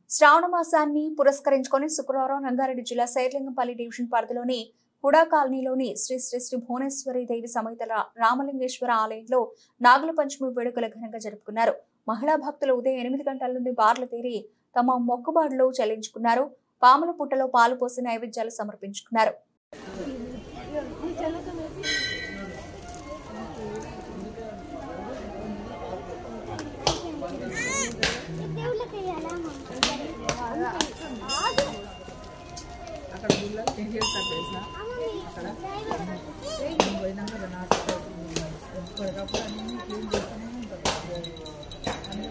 శ్రావణ మాసాన్ని పురస్కరించుకొని శుక్రవారం రంగారెడ్డి జిల్లా శైర్లింగంపల్లి డివిజన్ పరిధిలోని హుడా కాలనీలోని శ్రీ శ్రీ శ్రీ భువనేశ్వరి దేవి సమేత రా- రామలింగేశ్వర ఆలయంలో నాగుల పంచమి వేడుకలు ఘనంగా జరుపుకున్నారు మహిళా భక్తులు ఉదయం ఎనిమిది గంటల నుండి బార్లు తీరి తమ మొక్కుబాడులు చెల్లించుకున్నారు పాముల పుట్టలో పాలు పోసి నైవేద్యాలు సమర్పించుకున్నారు అక్కడ గుళ్ళ టెంట్ కట్టేసిన అక్కడ నేను పోయినాక అది నాకు ఎప్పటికప్పుడు అన్ని క్లీన్ చేస్తూనే ఉంటారు అన్ని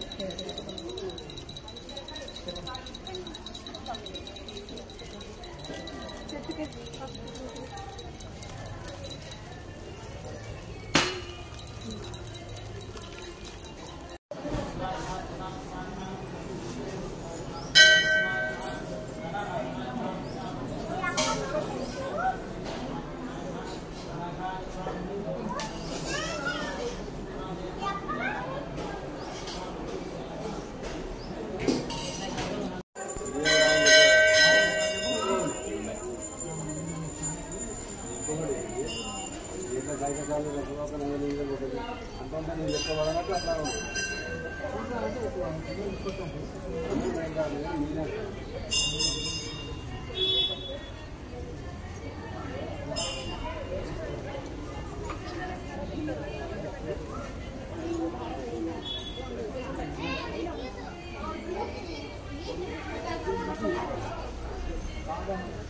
Thank